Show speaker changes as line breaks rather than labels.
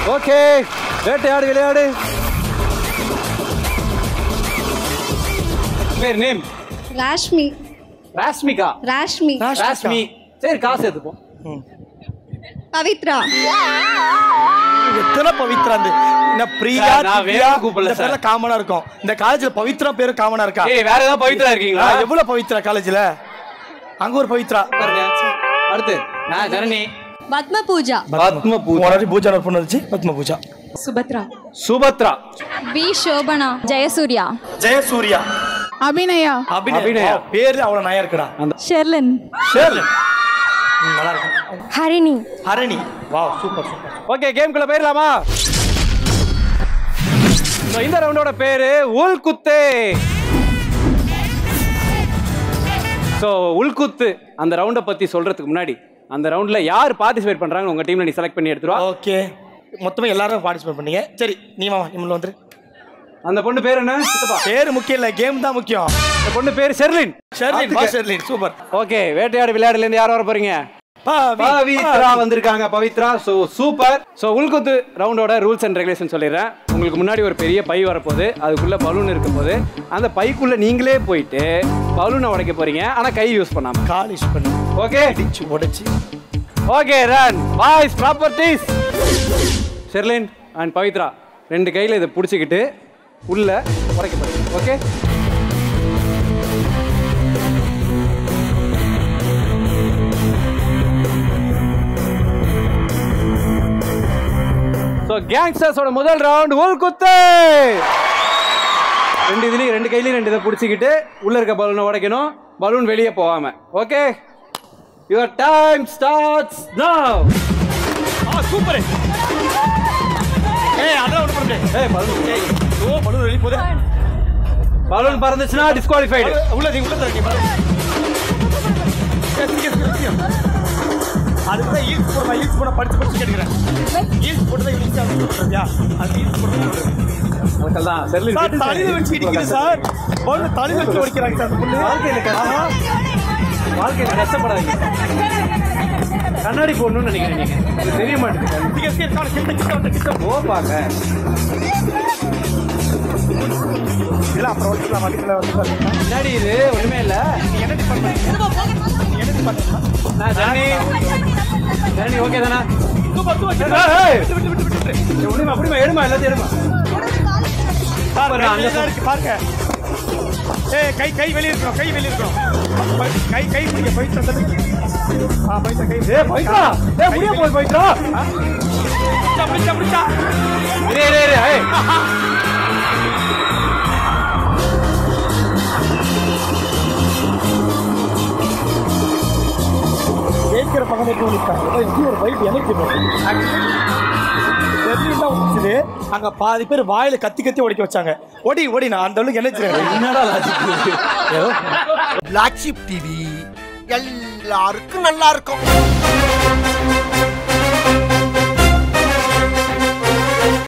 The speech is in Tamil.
ஓகே வேட்டையாடு விளையாடு பேர் நேம்
ராஷ்மி
ராஷ்மிகா
ராஷ்மி
ராஷ்மி சரி காசு எடுத்துப்போம்
பவித்ரா
எத்தனை பவித்ரா இந்த இந்த பிரியா
சார், நான்
திவ்யா,
வேற கூப்பிடல
இந்த பேர்ல காமனா இருக்கும் இந்த காலேஜ்ல பவித்ரா பேரு காமனா இருக்கா
ஏய் வேற ஏதாவது பவித்ரா இருக்கீங்களா
ஆ, எவ்வளவு பவித்ரா காலேஜ்ல அங்க ஒரு பவித்ரா
பாருங்க அடுத்து நான் ஜனனி
பத்ம பூஜா
பத்ம பூஜா
போன வாட்டி பூஜா பொண்ணு வந்துச்சு பத்ம பூஜா
சுபத்ரா
சுபத்ரா
வி சோபனா ஜெயசூர்யா
ஜெயசூர்யா
அபிநயா
அபிநயா
அபிநயா.
ஆ, பேரு அவ்வளவு நயா இருக்குடா
ஷெர்லின்
சரி நல்லா இருக்கும்
Harini
Harani wow super super
okay கேம்குள்ள போயிடலாமா So, இந்த ரவுண்டோட பேரு உள்குத்து ஸோ உள்குத்து அந்த ரவுண்டை பத்தி சொல்றதுக்கு முன்னாடி அந்த ரவுண்ட்ல யார் பார்ட்டிசிபேட் பண்றாங்க உங்க டீம்ல நீ செலக்ட் பண்ணி எடுத்துருவா
ஓகே மொத்தமா எல்லாரும் பார்ட்டிசிபேட் பண்ணீங்க சரி நீ மாமா இம்ல வந்துரு
அந்த பொண்ணு பேர் என்ன சித்தப்பா
பேரு முக்கியம் இல்ல கேம் தான் முக்கியம்
அந்த பொண்ணு பேர் ஷெர்லின்
ஷெர்லின் வா ஷெர்லின் சூப்பர்
ஓகே வேட்டையாடு விளையாடுல இருந்து யார் வர போறீங்க
பவி,
பவித்ரா
பவி.
வந்திருக்காங்க பவித்ரா சோ சூப்பர் சோ உள்குத்து ரவுண்டோட ரூல்ஸ் அண்ட் ரெகுலேஷன் சொல்லிடுறேன் உங்களுக்கு முன்னாடி ஒரு பெரிய பை வரப்போகுது அதுக்குள்ள பலூன் இருக்க போது அந்த பைக்குள்ள நீங்களே போயிட்டு பலூனை உடைக்க போறீங்க ஆனா கை யூஸ் பண்ணாம
காலிஷ் பண்ணி
ஓகே
அடிச்சு உடைச்சு
okay run boys properties Sherlin and Pavithra ரெண்டு கையில இதை பிடிச்சிக்கிட்டு உள்ள உடைக்க போறீங்க ஓகே ஸோ கேங்ஸ்டர்ஸோட முதல் ரவுண்ட் உள் குத்து ரெண்டு இதுலயும் ரெண்டு கையிலையும் ரெண்டு இதை பிடிச்சிக்கிட்டு உள்ள இருக்க பலூனை உடைக்கணும் பலூன் வெளியே போகாம okay your time starts now
ஆ சூப்பர் ஏய் அதெல்லாம் ஒண்ணு பண்ணு
ஏய் பலூன்
ஏய் ஓ பலூன் வெளிய போதே
பலூன் பறந்துச்சுன்னா டிஸ்குவாலிஃபைடு
உள்ள நீ உள்ள தரங்க அதுக்கு தான் ஈல்ஸ் போடுறா ஈல்ஸ் போட படிச்சு படிச்சு கேட்கிறேன் ஈல்ஸ் போட்டு தான் ஈல்ஸ் சொல்றியா அது ஈல்ஸ் போட்டு
மக்கள் தான் செர்லின்
சார் தலையில வச்சு இடிக்குது சார் பொண்ணு தலையில வச்சு ஒடிக்கிறாங்க சார் அந்த பொண்ணு
வாழ்க்கையில கஷ்டம் வாழ்க்கையில கஷ்டப்படாதீங்க கண்ணாடி போடணும்னு நினைக்கிறேன் நீங்க உங்களுக்கு தெரிய மாட்டேங்குது
சீக்கிரம் சீக்கிரம் காண கிட்ட கிட்ட வந்து கிட்ட
போப்பாங்க
இல்ல அப்புறம் வந்து வண்டியில வந்து பாருங்க
முன்னாடி இது ஒண்ணுமே இல்ல
என்ன டிபார்ட்மெண்ட் என்ன டிபார்ட்மெண்ட்
நான் ஜனனி ஜனனி ஓகே தானே
சூப்பர் சூப்பர்
ஏய், ஏய்.
விட்டு விட்டு விட்டு விட்டு விட்டு
ஒண்ணுமா அப்படிமா எடுமா எல்லாத்தையும் எடுமா
பாருங்க
அங்க
அங்க இருக்கு பாருங்க ஏய் கை கை வெளிய இருக்கணும் கை வெளிய இருக்கணும் பை- கை கை பிடிக்க பைசா தள்ளு ஆ பைசா கை
ஏ போயிட்டா ஏ முடிய போய் போயிட்டா
பிடிச்சா பிடிச்சா பிடிச்சா
இரு இரு இரு ஏய்
ஜெயிக்கிற பக்கம் எப்படி நிற்காங்க இது ஒரு வைப் எனக்கு உடிச்சுது அங்க பாதி பேர் வாயில கத்தி கத்தி உடைக்க வச்சாங்க ஒடி ஒடி நான் அந்த அளவுக்கு என்ன
என்னடா லாஜிக்
பிளாக் ஷிப் டிவி எல்லாருக்கும் நல்லா இருக்கும்